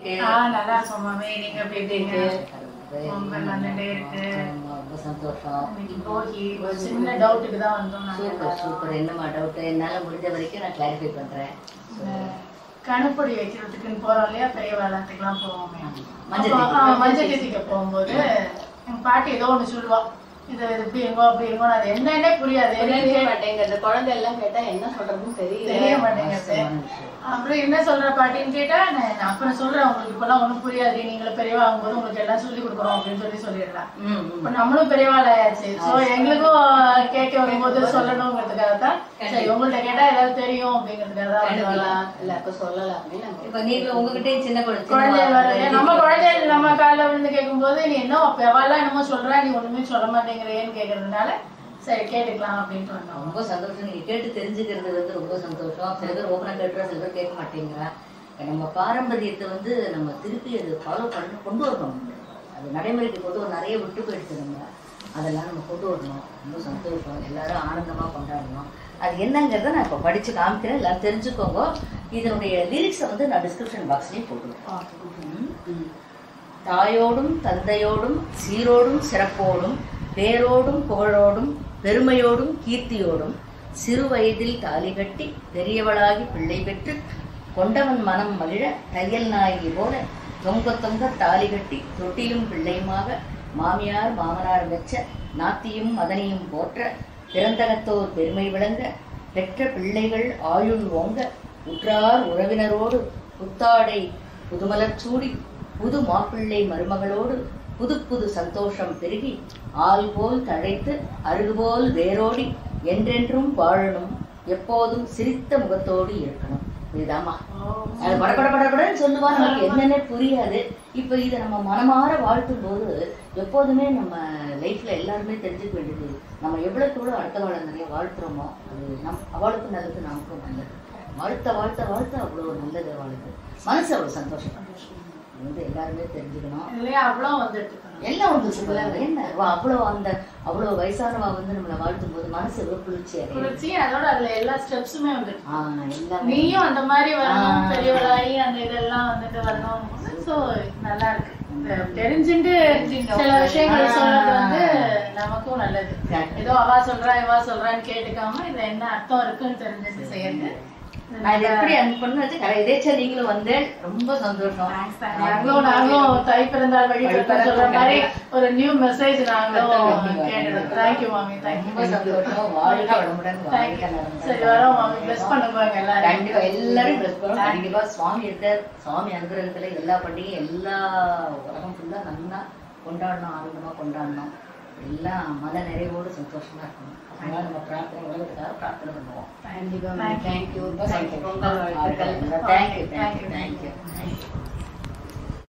ஆ நல்லா இருக்கோம் மாமி நீங்க எப்படி இருக்கீங்க ரொம்ப நல்லதே இருக்கு ஆமா, ரொம்ப சந்தோஷம் இன்னைக்கு போகி ஒரு சின்ன டவுட்டுக்கு தான் வந்தோம் நாங்க சூப்பர் எல்லாரும். சூப்பர் என்னம்மா டவுட் என்னால முடிஞ்ச வரைக்கும் நான் கிளாரிஃபை பண்றேன் இந்த கணுப்பொடி வைக்கிறதுக்குன்னு போறோம் இல்லையா பெரிய வேளாத்துக்குலாம் போவோமே மஞ்சள் அப்போ, தேய்க்க. ஆ, மஞ்சள் தேதிக்க போகும்போது எங்க பாட்டி ஏதோ ஒண்ணு சொல்லுவா இது இது இப்படி இருங்கோ அப்படி இருங்கோ அது என்னன்னே புரியாது புரியவே மாட்டேங்குது குழந்தை எல்லாம் கேட்டா என்ன சொல்றதுன்னு தெரியல தெரிய மாட்டேங்குது கஷ்டமான விஷயம். அப்புறம் என்ன சொல்ற பாட்டின்னு கேட்டா நான் நான் அப்புறம் சொல்றேன் உங்களுக்கு இப்பெல்லாம் ஒண்ணும் புரியாது நீங்களும் பெரியவா ஆகும்போது உங்களுக்கு எல்லாம் சொல்லி கொடுக்குறோம் அப்படின்னு சொல்லி சொல்லிடுறேன் ம், ம். இப்ப நம்மளும் பெரியவாள் ஆயாச்சு சோ எங்களுக்கும் கேட்க வரும்போது சொல்லணுங்கிறதுக்காக தான் சரி உங்கள்ட்ட கேட்டா ஏதாவது தெரியும் அப்படிங்கிறதுக்காக தான் வந்து சொல்லலாம் எல்லாருக்கும் சொல்லலாமே நம்ம இப்ப நீங்களும் உங்ககிட்டயும் சின்ன குழந்தை குழந்தை வர நம்ம குழந்தை நம்ம காலைல விழுந்து கேட்கும்போது நீ என்ன பெவாலாம் என்னமோ சொல்ற நீ ஒண்ணுமே சொல்ல மாட்டேங்கிறேன்னு கேக்குறதுனால சரி கேட்டுக்கலாம் அப்படின்ட்டு வந்தோம் ரொம்ப சந்தோஷம் நீங்க கேட்டு தெரிஞ்சுக்கிறது வந்து ரொம்ப சந்தோஷம் சில பேர் ஓப்பனா கேட்டுறா சில பேர் கேட்க மாட்டேங்கிறா நம்ம பாரம்பரியத்தை வந்து நம்ம திருப்பி அது ஃபாலோ பண்ணி கொண்டு வரணும் அது நடைமுறைக்கு கொண்டு வர நிறைய விட்டு போயிடுச்சு நம்ம அதெல்லாம் நம்ம கொண்டு வரணும் ரொம்ப சந்தோஷம் எல்லாரும் ஆனந்தமா கொண்டாடணும் அது என்னங்கிறத நான் இப்போ படிச்சு காமிக்கிறேன் எல்லாரும் தெரிஞ்சுக்கோங்க இதனுடைய லிரிக்ஸை வந்து நான் டிஸ்கிரிப்ஷன் பாக்ஸ்லேயும் போட்டுருவேன் ம். தாயோடும் தந்தையோடும் சீரோடும் சிறப்போடும் பேரோடும் புகழோடும் பெருமையோடும் கீர்த்தியோடும் சிறு வயதில் தாலி கட்டி பெரியவளாகி பிள்ளை பெற்று கொண்டவன் மனம் மகிழ தையல் நாயகி போல தொங்க தொங்க தாலி கட்டி தொட்டிலும் பிள்ளையுமாக மாமியார் மாமனார் மெச்ச நாத்தியும் மதனியும் போற்ற பிறந்தகத்தோர் பெருமை விளங்க பெற்ற பிள்ளைகள் ஆயுள் ஓங்க உற்றார் உறவினரோடு புத்தாடை புதுமலர் சூடி புது மாப்பிள்ளை மருமகளோடு புது புது சந்தோஷம் பெருகி ஆள் போல் தழைத்து அருகுபோல் வேரோடி என்றென்றும் வாழணும் எப்போதும் சிரித்த முகத்தோடு இருக்கணும் இதுதாம்மா அது பட பட பட படன்னு சொல்லுவா நமக்கு என்னன்னே புரியாது இப்போ இதை நம்ம மனமாற வாழ்த்தும் போது எப்போதுமே நம்ம லைஃப்ல எல்லாருமே தெரிஞ்சுக்க வேண்டியது நம்ம எவ்வளவுக்கு எவ்வளவு அடுத்தவாளை நிறைய வாழ்த்துறோமோ அது நம் அவளுக்கும் நல்லது நமக்கும் நல்லது வாழ்த்த வாழ்த்த வாழ்த்த அவ்வளவு நல்லது அவளுக்கு மனசு அவ்வளவு சந்தோஷம் இது வந்து எல்லாருமே தெரிஞ்சுக்கணும் இல்லையா அவ்வளோ வந்துட்டு எல்லாம் வந்து சொல்லுவாங்க என்ன அவ அவ்வளவு அந்த அவ்வளவு வயசானவா வந்து நம்மளை வாழ்த்தும் போது மனசு எவ்வளவு குளிர்ச்சி அடையும் குளிர்ச்சி அதோட அதுல எல்லா ஸ்டெப்ஸுமே வந்துட்டு ஆஹ் எல்லாமே நீயும் அந்த மாதிரி வரணும் ஆ. பெரியவளாகி அந்த இதெல்லாம் வந்துட்டு வரணும் சோ நல்லா இருக்கு இந்த தெரிஞ்சுட்டு சில விஷயங்கள் ஆ. சொல்றது வந்து நமக்கும் நல்லது Correct. ஏதோ அவா சொல்றா இவா சொல்றான்னு கேட்டுக்காம இதுல என்ன அர்த்தம் இருக்குன்னு தெரிஞ்சுட்டு செய்யறது நான் இதை எப்படி அந்த பொண்ணு வச்சு கரை எதேச்சா நீங்களும் வந்து ரொம்ப சந்தோஷம் நாங்களும் நாங்களும் தை பிறந்தால் வழி பிறந்தால் சொல்ற மாதிரி ஒரு நியூ மெசேஜ் நாங்களும் கேட்டுடுறோம் தேங்க்யூ மாமி ரொம்ப தேங்க்யூ சந்தோஷம் வாழ்க வளமுடன் வாழ்க தேங்க்யூ நலமுடன். சரி வரோம் மாமி பிளஸ் பண்ணுவாங்க எல்லாரும் கண்டிப்பா எல்லாரும் bless பண்ணுவோம். கண்டிப்பா சுவாமி இருக்கார் சுவாமி அனுகிரகத்துல எல்லா பண்டிகையும் எல்லா உலகம் ஃபுல்லா நல்லா கொண்டாடணும் ஆனந்தமா கொண்டாடணும் எல்லாம் மன நிறைவோடு சந்தோஷமா இருக்கணும் அதனால நம்ம பிரார்த்தனை உலகத்துக்காக பிரார்த்தனை பண்ணுவோம் கண்டிப்பா Thank you. தேங்க்யூ ரொம்ப சந்தோஷம். பொங்கல் வாழ்த்துக்கள் தேங்க்யூ தேங்க்யூ தேங்க்யூ தேங்க்யூ